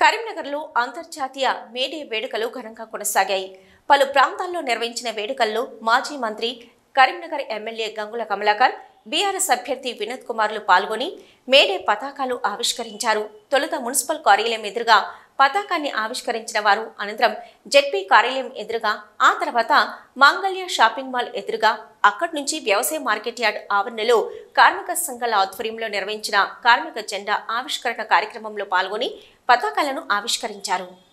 కరీంనగర్లో అంతర్జాతీయ మేడే వేడుకలు ఘనంగా కొనసాగాయి పలు ప్రాంతాల్లో నిర్వహించిన వేడుకల్లో మాజీ మంత్రి కరీంనగర్ ఎమ్మెల్యే గంగుల కమలాకర్ బీఆర్ఎస్ అభ్యర్థి వినోద్ కుమార్లు పాల్గొని మేడే పతాకాలు ఆవిష్కరించారు తొలుత మున్సిపల్ కార్యాలయం ఎదురుగా పతాకాన్ని ఆవిష్కరించిన వారు అనంతరం జెడ్పీ కార్యాలయం ఎదురుగా ఆ తర్వాత మాంగళ్య షాపింగ్ మాల్ ఎదురుగా అక్కడి నుంచి వ్యవసాయ మార్కెట్ యార్డ్ ఆవరణలో కార్మిక సంఘాల ఆధ్వర్యంలో నిర్వహించిన కార్మిక జెండా ఆవిష్కరణ కార్యక్రమంలో పాల్గొని పతాకాలను ఆవిష్కరించారు